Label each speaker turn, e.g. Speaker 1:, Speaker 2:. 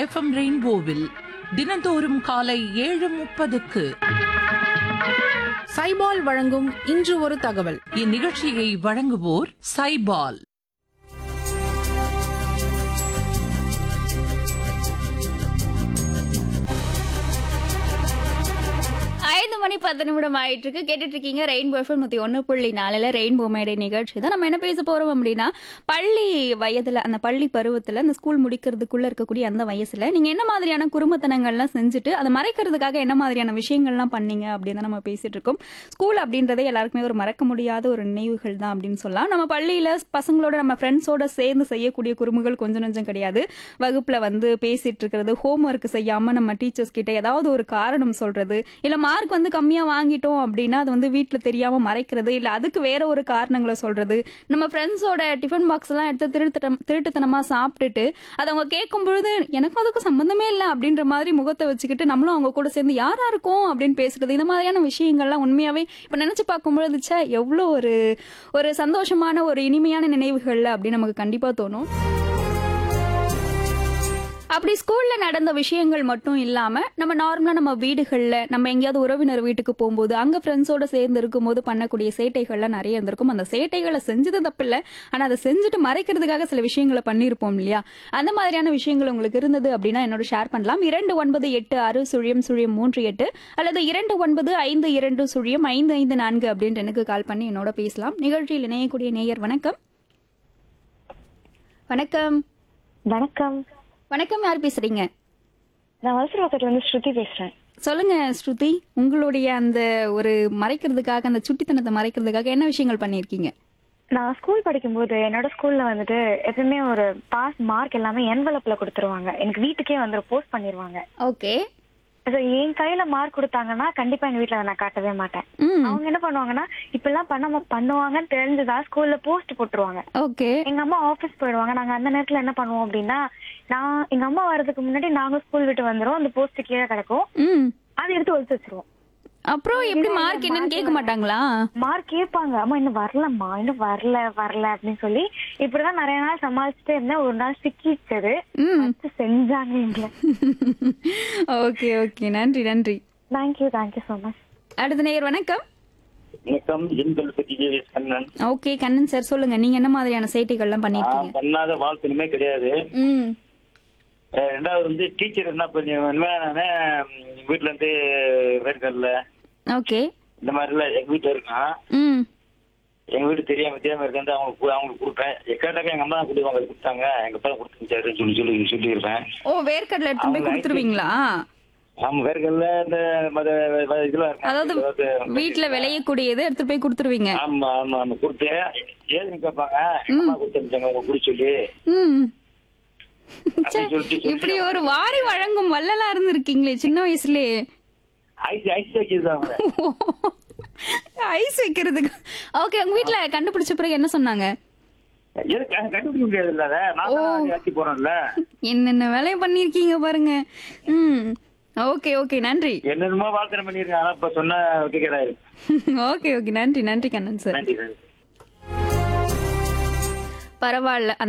Speaker 1: FM ரெயின்போவில் தினந்தோறும் காலை ஏழு முப்பதுக்கு
Speaker 2: சைபால் வழங்கும் இன்று ஒரு தகவல்
Speaker 1: இந்நிகழ்ச்சியை வழங்குவோர் சைபால்
Speaker 3: ஐந்து மணி பத்து நிமிடம் ஆயிட்டு இருக்கு கேட்டுட்டு இருக்கீங்க ரெயின்போ எஃப்எம் நூத்தி ஒன்று புள்ளி நாலுல ரெயின்போ மேடை நிகழ்ச்சி தான் நம்ம என்ன பேச போறோம் அப்படின்னா பள்ளி வயதுல அந்த பள்ளி பருவத்துல அந்த ஸ்கூல் முடிக்கிறதுக்குள்ள இருக்கக்கூடிய அந்த வயசுல நீங்க என்ன மாதிரியான குறும்பத்தனங்கள்லாம் செஞ்சுட்டு அதை மறைக்கிறதுக்காக என்ன மாதிரியான விஷயங்கள்லாம் பண்ணீங்க அப்படின்னு தான் நம்ம பேசிட்டு இருக்கோம் ஸ்கூல் அப்படின்றதே எல்லாருக்குமே ஒரு மறக்க முடியாத ஒரு நினைவுகள் தான் அப்படின்னு சொல்லலாம் நம்ம பள்ளியில பசங்களோட நம்ம ஃப்ரெண்ட்ஸோட சேர்ந்து செய்யக்கூடிய குறும்புகள் கொஞ்சம் நஞ்சம் கிடையாது வகுப்புல வந்து பேசிட்டு இருக்கிறது ஹோம் ஒர்க் செய்யாம நம்ம டீச்சர்ஸ் கிட்ட ஏதாவது ஒரு காரணம் சொல்றது இல்ல மார்க் வந்து கம்மியா வாங்கிட்டோம் அப்படின்னா அது வந்து வீட்ல தெரியாம மறைக்கிறது இல்ல அதுக்கு வேற ஒரு காரணங்களை சொல்றது நம்ம ஃப்ரெண்ட்ஸோட டிஃபன் பாக்ஸ் எல்லாம் எடுத்து திருட்டுத்தனம் திருட்டுத்தனமா சாப்பிட்டுட்டு அதை அவங்க கேட்கும் பொழுது எனக்கும் அதுக்கும் சம்பந்தமே இல்லை அப்படின்ற மாதிரி முகத்தை வச்சுக்கிட்டு நம்மளும் அவங்க கூட சேர்ந்து யாரா இருக்கும் அப்படின்னு பேசுறது இந்த மாதிரியான விஷயங்கள்லாம் உண்மையாவே இப்ப நினைச்சு பார்க்கும்பொழுது ச்சே எவ்வளோ ஒரு ஒரு சந்தோஷமான ஒரு இனிமையான நினைவுகள்ல அப்படின்னு நமக்கு கண்டிப்பா தோணும் அப்படி ஸ்கூல்ல நடந்த விஷயங்கள் மட்டும் இல்லாம நம்ம நார்மலா நம்ம வீடுகள்ல நம்ம எங்கேயாவது உறவினர் வீட்டுக்கு போகும்போது அங்க ஃப்ரெண்ட்ஸோட சேர்ந்து இருக்கும்போது பண்ணக்கூடிய சேட்டைகள்லாம் நிறைய இருந்திருக்கும் அந்த சேட்டைகளை செஞ்சது தப்பில்ல ஆனா அதை செஞ்சுட்டு மறைக்கிறதுக்காக சில விஷயங்களை பண்ணியிருப்போம் இல்லையா அந்த மாதிரியான விஷயங்கள் உங்களுக்கு இருந்தது அப்படின்னா என்னோட ஷேர் பண்ணலாம் இரண்டு ஒன்பது எட்டு ஆறு சுழியம் சுழியம் மூன்று எட்டு அல்லது இரண்டு ஒன்பது ஐந்து இரண்டு சுழியம் ஐந்து ஐந்து நான்கு அப்படின்ட்டு எனக்கு கால் பண்ணி என்னோட பேசலாம் நிகழ்ச்சியில் இணையக்கூடிய நேயர் வணக்கம் வணக்கம்
Speaker 4: வணக்கம்
Speaker 3: வணக்கம் யார் பேசுறீங்க
Speaker 4: நான் வலசரவாக்கத்துல இருந்து ஸ்ருதி பேசுறேன்
Speaker 3: சொல்லுங்க ஸ்ருதி உங்களுடைய அந்த ஒரு மறைக்கிறதுக்காக அந்த சுட்டித்தனத்தை மறைக்கிறதுக்காக என்ன விஷயங்கள் பண்ணியிருக்கீங்க
Speaker 4: நான் ஸ்கூல் படிக்கும்போது என்னோட ஸ்கூல்ல வந்துட்டு எப்பவுமே ஒரு பாஸ் மார்க் எல்லாமே என்வலப்ல கொடுத்துருவாங்க எனக்கு வீட்டுக்கே வந்து போஸ்ட் பண்ணிருவாங்க
Speaker 3: ஓகே
Speaker 4: So, என் கையில மார்க் கொடுத்தாங்கன்னா கண்டிப்பா எங்க வீட்ல நான் காட்டவே மாட்டேன்
Speaker 3: ம்
Speaker 4: அவங்க என்ன பண்ணுவாங்கன்னா இப்பெல்லாம் பண்ணாம பண்ணுவாங்கன்னு தெரிஞ்சுதான் ஸ்கூல்ல போஸ்ட் போட்டுருவாங்க
Speaker 3: ஓகே
Speaker 4: எங்க அம்மா ஆபீஸ் போயிடுவாங்க நாங்க அந்த நேரத்துல என்ன பண்ணுவோம் அப்படின்னா நான் எங்க அம்மா வர்றதுக்கு முன்னாடி நாங்க ஸ்கூல் விட்டு வந்துரும் அந்த போஸ்ட் கீழே கிடக்கும்
Speaker 3: ம்
Speaker 4: அதை எடுத்து ஒழிச்சு வச்சிருவோம்
Speaker 3: அப்புறம் எப்படி மார்க் என்னன்னு கேட்க மாட்டாங்களா
Speaker 4: மார்க் கேட்பாங்க அம்மா இன்னும் வரலம்மா இன்னும் வரல வரல அப்படின்னு சொல்லி இப்படிதான் நிறைய நாள் சமாளிச்சுட்டே இருந்தேன் ஒரு நாள் சிக்கிச்சது
Speaker 3: ம்
Speaker 4: வச்சு செஞ்சாங்க எங்களை
Speaker 3: ஓகே ஓகே நன்றி நன்றி
Speaker 4: தேங்க்யூ தேங்க்யூ ஸோ மச்
Speaker 3: அடுத்த நேயர் வணக்கம்
Speaker 5: வணக்கம் எண்கள் பத்தி JVS Kannan
Speaker 3: okay Kannan sir சொல்லுங்க நீங்க என்ன மாதிரியான சேட்டைகள்லாம்
Speaker 5: நான்
Speaker 3: பண்ணிருக்கீங்க
Speaker 5: பண்ணாத வாழ்க்கையுமே கிடையாது
Speaker 3: ம்
Speaker 5: அஹ் ரெண்டாவது வந்து டீச்சர் என்ன பண்ணுவேன்னா நானு வீட்டுல இருந்து வேர்க்கடல
Speaker 3: ஓகே
Speaker 5: இந்த மாதிரி எல்லாம் எங்க வீட்டுல இருக்கான்
Speaker 3: ம்
Speaker 5: எங்க வீடு தெரியாம தெரியாம இருக்கு அவங்களுக்கு கு- அவங்களுக்கு கொடுப்பேன் கேட்டாக்க எங்க அம்மா தான் கொடுப்பாங்க அது கொடுத்தாங்க எங்க அப்பா கொடுத்துருச்சாருன்னு சொல்லி சொல்லி சொல்லியிருப்பேன்
Speaker 3: ஓ வேர்க்கடலை எடுத்து போய்
Speaker 5: அவங்க
Speaker 3: கொடுத்துருவீங்களா
Speaker 5: ஆமா வேர்க்கடல இந்த மத வ- இதெல்லாம் இருக்கும்.
Speaker 3: அதாவது வீட்ல விளையக்கூடியது எடுத்து போய் கொடுத்துருவீங்க
Speaker 5: ஆமா ஆமா ஆமா கொடுத்து ஏதுன்னு கேட்பாங்க எங்க அம்மா கொடுத்துருச்சாங்க உங்க குடி சொல்லி
Speaker 3: ம்
Speaker 5: அப்படின்னு சொல்லிட்டு
Speaker 3: இப்படி ஒரு வாரி வழங்கும் வள்ளலா இருந்திருக்கீங்களே சின்ன வயசுலயே
Speaker 5: ஐஸ் ஐஸ் வச்சிருந்தாங்க
Speaker 3: ஐஸ் வைக்கிறதுக்கு ஓகே உங்க வீட்ல கண்டுபிடிச்ச பிறகு என்ன சொன்னாங்க
Speaker 5: எதுக்கு அஹ் கண்டுபிடிக்க முடியாது இல்ல நான் தான் ஆட்சி போறேன்ல
Speaker 3: என்னென்ன வேலையை பண்ணிருக்கீங்க பாருங்க ம் ஓகே ஓகே நன்றி
Speaker 5: என்னென்னமோ வாழ்க்கை பண்ணிருக்கேன் ஆனா இப்ப சொன்னா கேட்கிறாரு
Speaker 3: ஓகே ஓகே நன்றி நன்றி கண்ணன் சார்
Speaker 5: நன்றி நன்றி
Speaker 3: பரவாயில்ல